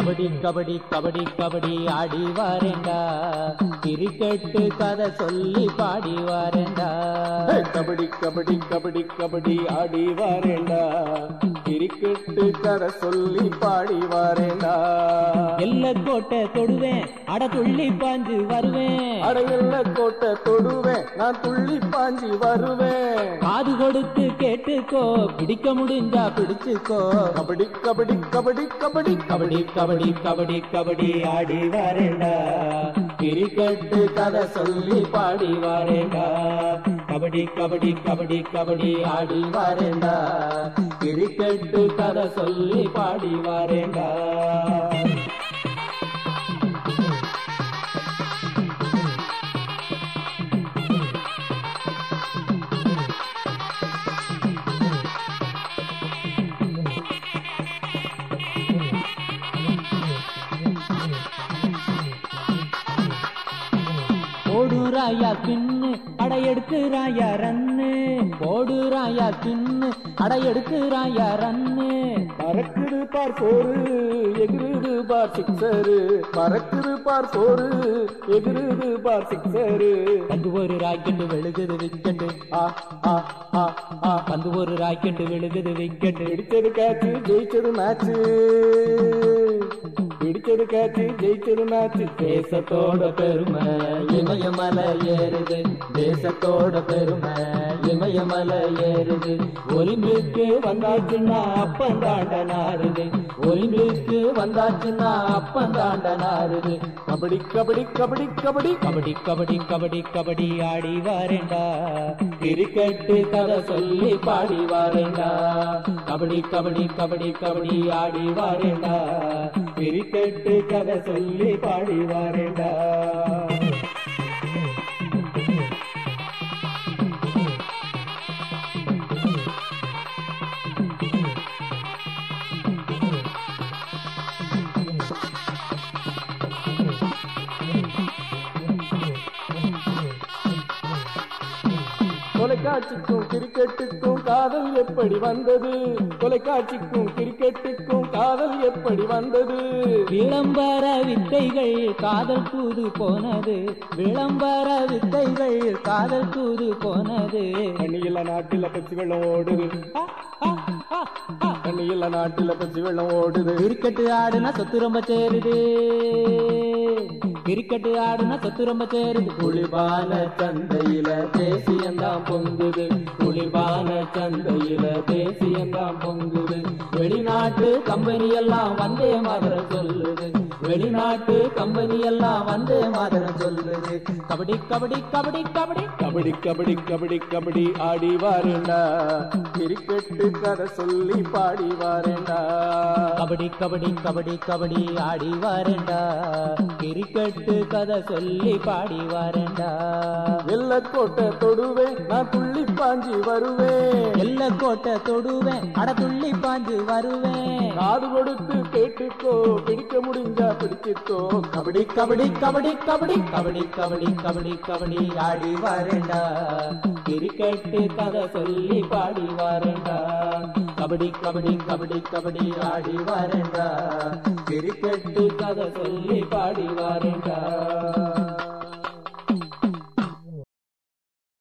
கபடி கபடி கபடி கபடி ஆடி வாரேண்டா கிரிக்கெட்டு கதை சொல்லி பாடி வாரேண்டா ஹே, கபடி கபடி கபடி கபடி ஆடி வாரேண்டா கிரிக்கெட்டு கரை சொல்லி பாடி வாரேண்டா எல்ல கோட்டை தொடுவேன் அட துள்ளி பாஞ்சு வருவேன் அடையல்ல கோட்டை தொடுவேன் நான் துள்ளி பாஞ்சி வருவேன் காது கொடுத்து கேட்டுக்கோ பிடிக்க முடிஞ்சா பிடிச்சுக்கோ கபடி கபடி கபடி கபடி கபடி கபடி கபடி கபடி ஆடி வாரேண்டா கிரிக்கெட்டு கதை சொல்லி பாடி வாரேண்டா கபடி கபடி கபடி கபடி ஆடி வாரேண்டா கிரிக்கெட்டு கதை சொல்லி பாடி வாரேண்டா போடுறாயா பின்னு அட எடுக்குறாயா ரன்னு போடுறாயா பின்னு அட எடுக்குறாயா ரன்னு பறக்குது பார் போரு எகிருது பார் சிக்ஸரு பறக்குது பார் போரு எகிருது பார் சிக்ஸரு பந்து ஒரு ராக்கெட்டு விழுகுது விக்கெட்டு ஆ ஆ ஆ ஆ பந்து ஒரு ராக்கெட்டு விழுகுது விக்கெட்டு பிடிச்சது கேட்ச் ஜெயிச்சது மேட்ச் பிடிச்சது கேட்ச் ஜெயிச்சது மேட்ச் தேசத்தோட பெருமை இமயமலை ஏறுது தேசத்தோட பெருமை இமயமலை ஏறுது ஒலிம்பிக்கு வந்தாச்சுன்னா அப்பந்தாண்ட நாருது ஒலிம்பிக்கு வந்தாச்சுன்னா அப்பந்தாண்ட நாருது கபடி கபடி கபடி கபடி கபடி கபடி கபடி கபடி ஆடி வாரேண்டா கிரிக்கெட்டு கதை சொல்லி பாடி வாரேண்டா கபடி கபடி கபடி கபடி ஆடி வாரேண்டா கிரிக்கெட்டு கதை சொல்லி பாடி வாரேண்டா தொலைக்காட்சிக்கும் கிரிக்கெட்டுக்கும் காதல் எப்படி வந்தது தொலைக்காட்சிக்கும் கிரிக்கெட்டுக்கும் காதல் எப்படி வந்தது விளம்பர வித்தைகள் காதல் தூது போனது விளம்பர வித்தைகள் காதல் தூது போனது கண்ணியில நாட்டில பச்சை வெள்ளம் ஓடுது கண்ணியில நாட்டில பச்சை வெள்ளம் ஓடுது கிரிக்கெட் ஆடுனா சொத்து ரொம்ப சேருது கிரிக்கெட் ஆடுனா சொத்து ரொம்ப சேருது குளிர்பான சந்தையில தேசியந்தான் பொங்குது குளிர்பான சந்தையில தேசியந்தான் பொங்குது வெளிநாட்டு கம்பெனி எல்லாம் வந்தே மாதிரம் சொல்லுது வெளிநாட்டு கம்பெனி எல்லாம் வந்தே மாதிரம் சொல்லுது கபடி கபடி கபடி கபடி கபடி கபடி கபடி கபடி ஆடி வாரேண்டா கிரிக்கெட்டு கதை சொல்லி பாடி வாரேண்டா கபடி கபடி கபடி கபடி ஆடி வாரேண்டா கிரிக்கெட்டு கதை சொல்லி பாடி வாரேண்டா வெள்ளக்கோட்டை தொடுவேன் நான் துள்ளி பாஞ்சி வருவேன் எல்ல கோட்டை தொடுவேன் அட துள்ளி பாஞ்சு வருவேன் காது கொடுத்து கேட்டுக்கோ பிடிக்க முடிஞ்சா பிடிச்சிக்கோ கபடி கபடி கபடி கபடி கபடி கபடி கபடி கபடி ஆடி வாரேண்டா கிரிக்கெட்டு கதை சொல்லி பாடி வாரேண்டா கபடி கபடி கபடி கபடி ஆடி வாரேண்டா கிரிக்கெட்டு கதை சொல்லி பாடி வாரேண்டா